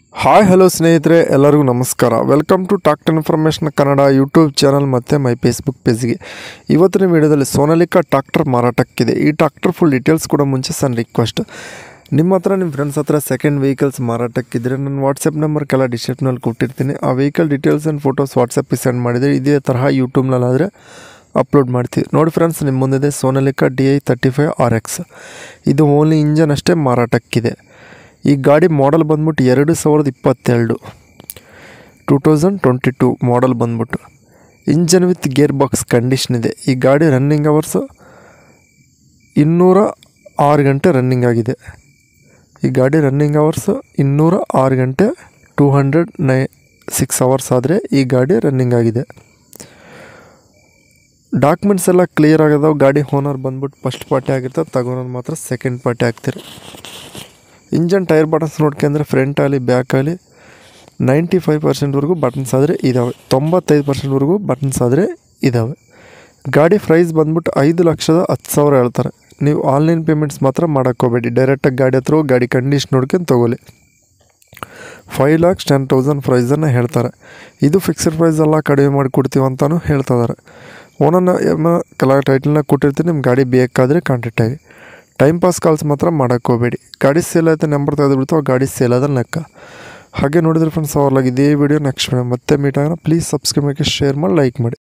hi hello ಸ್ನೇಹಿತರೆ ಎಲ್ಲರಿಗೂ ನಮಸ್ಕಾರ welcome to tact information Kannada YouTube channel ಮತ್ತು ಮೈ ಫೇಸ್ಬುಕ್ ಪೇಜ್ಗೆ ಇವತ್ತಿನ ವಿಡಿಯೋದಲ್ಲಿ ಸೋನಾಲಿಕಾ ಟ್ರಾಕ್ಟರ್ ಮಾರಾಟಕ್ಕಿದೆ ಈ ಟ್ರಾಕ್ಟರ್ ಫುಲ್ ಡೀಟೇಲ್ಸ್ ಕೂಡ ಮುಂಚೆ ಸಣ್ಣ ರಿಕ್ವೆಸ್ಟ್ ನಿಮ್ಮ ಹತ್ರ ನಿಮ್ಮ ಫ್ರೆಂಡ್ಸ್ ಹತ್ರ ಸೆಕೆಂಡ್ ವೆಹಿಕಲ್ಸ್ ಮಾರಾಟಕ್ಕಿದ್ರೆ ನನ್ನ ವಾಟ್ಸಪ್ ನಂಬರ್ ಕೆಲ ಡಿಸ್ಕ್ರಿಪ್ಷನಲ್ಲಿ ಕೊಟ್ಟಿರ್ತೀನಿ ಆ ವೆಹಿಕಲ್ ಡೀಟೇಲ್ಸ್ ಆ್ಯಂಡ್ ಫೋಟೋಸ್ ವಾಟ್ಸಪ್ಗೆ ಸೆಂಡ್ ಮಾಡಿದರೆ ಇದೇ ತರಹ ಯೂಟ್ಯೂಬ್ನಲ್ಲಾದರೆ ಅಪ್ಲೋಡ್ ಮಾಡ್ತೀವಿ ನೋಡಿ ಫ್ರೆಂಡ್ಸ್ ನಿಮ್ಮ ಮುಂದಿದೆ Sonalika D I thirty five R X ಇದು ಓನ್ಲಿ ಇಂಜನ್ ಅಷ್ಟೇ ಮಾರಾಟಕ್ಕಿದೆ ಈ ಗಾಡಿ ಮಾಡೆಲ್ ಬಂದ್ಬಿಟ್ಟು ಎರಡು ಸಾವಿರದ ಇಪ್ಪತ್ತೆರಡು two thousand twenty two model ಬಂದ್ಬಿಟ್ಟು engine with gear box condition ಇದೆ ಈ ಗಾಡಿ ರನ್ನಿಂಗ್ ಅವರ್ಸು ಇನ್ನೂರ ಆರು ಗಂಟೆ ರನ್ನಿಂಗ್ ಆಗಿದೆ ಈ ಗಾಡಿ ರನ್ನಿಂಗ್ ಅವರ್ಸು ಇನ್ನೂರ ಆರು ಗಂಟೆ ಟೂ ಹಂಡ್ರೆಡ್ ನೈ ಸಿಕ್ಸ್ ಅವರ್ಸ್ ಆದರೆ ಈ ಗಾಡಿ ರನ್ನಿಂಗ್ ಆಗಿದೆ ಡಾಕ್ಯುಮೆಂಟ್ಸ್ ಎಲ್ಲ ಕ್ಲಿಯರ್ ಆಗದಾವೆ ಗಾಡಿ ಓನರ್ ಬಂದ್ಬಿಟ್ಟು ಫಸ್ಟ್ ಪಾರ್ಟಿ ಆಗಿರ್ತದೆ ತಗೊಳೋದು ಮಾತ್ರ ಸೆಕೆಂಡ್ ಪಾರ್ಟಿ ಆಗ್ತೀರಿ ಇಂಜನ್ ಟೈರ್ ಬಟನ್ಸ್ ನೋಡ್ಕೊಂಡ್ರೆ ಫ್ರಂಟ್ ಆಗಲಿ ಬ್ಯಾಕ್ ಆಗಲಿ ನೈಂಟಿ ಫೈವ್ ಪರ್ಸೆಂಟ್ವರೆಗೂ ಬಟನ್ಸ್ ಆದರೆ ಇದ್ದಾವೆ ತೊಂಬತ್ತೈದು ಪರ್ಸೆಂಟ್ವರೆಗೂ ಬಟನ್ಸ್ ಆದರೆ ಇದ್ದಾವೆ ಗಾಡಿ ಪ್ರೈಸ್ ಬಂದ್ಬಿಟ್ಟು ಐದು ಲಕ್ಷದ ಹತ್ತು ಸಾವಿರ ಹೇಳ್ತಾರೆ ನೀವು ಆನ್ಲೈನ್ ಪೇಮೆಂಟ್ಸ್ ಮಾತ್ರ ಮಾಡೋಕ್ಕೆ ಹೋಗಬೇಡಿ ಡೈರೆಕ್ಟಾಗಿ ಗಾಡಿ ಹತ್ರ ಹೋಗಿ ಗಾಡಿ ಕಂಡೀಷನ್ ನೋಡ್ಕೊಂಡು ತೊಗೊಳ್ಳಿ ಫೈವ್ ಲ್ಯಾಕ್ಸ್ ಟೆನ್ ತೌಸಂಡ್ ಪ್ರೈಸನ್ನು ಹೇಳ್ತಾರೆ ಇದು ಫಿಕ್ಸ್ಡ್ ಪ್ರೈಸ್ ಎಲ್ಲ ಕಡಿಮೆ ಮಾಡಿ ಕೊಡ್ತೀವಿ ಅಂತಲೂ ಹೇಳ್ತಿದ್ದಾರೆ ಓನನ್ನ ಕೆಲ ಟೈಟಲ್ನ ಕೊಟ್ಟಿರ್ತೀನಿ ನಿಮ್ಮ ಗಾಡಿ ಬೇಕಾದರೆ ಕಾಂಟ್ಯಾಕ್ಟ್ ಆಗಿ ಟೈಮ್ ಪಾಸ್ ಕಾಲ್ಸ್ ಮಾತ್ರ ಮಾಡೋಕ್ಕೆ ಹೋಗಬೇಡಿ ಗಾಡಿ ಸೇಲ್ ಆಯಿತು ನಂಬರ್ ತೆಗೆದುಬಿಡ್ತು ಆ ಗಾಡಿ ಸೇಲ್ ಆದ ಲೆಕ್ಕ ಹಾಗೆ ನೋಡಿದ್ರೆ ಫ್ರೆಂಡ್ಸ್ ಅವ್ರಲಾಗಿ ಇದೇ ವಿಡಿಯೋ ನೆಕ್ಸ್ಟ್ ಮತ್ತೆ ಮೀಟ್ ಆಗೋಣ ಪ್ಲೀಸ್ ಸಬ್ಸ್ಕ್ರೈಬ್ ಮಾಡಿ ಶೇರ್ ಮಾಡಿ ಲೈಕ್ ಮಾಡಿ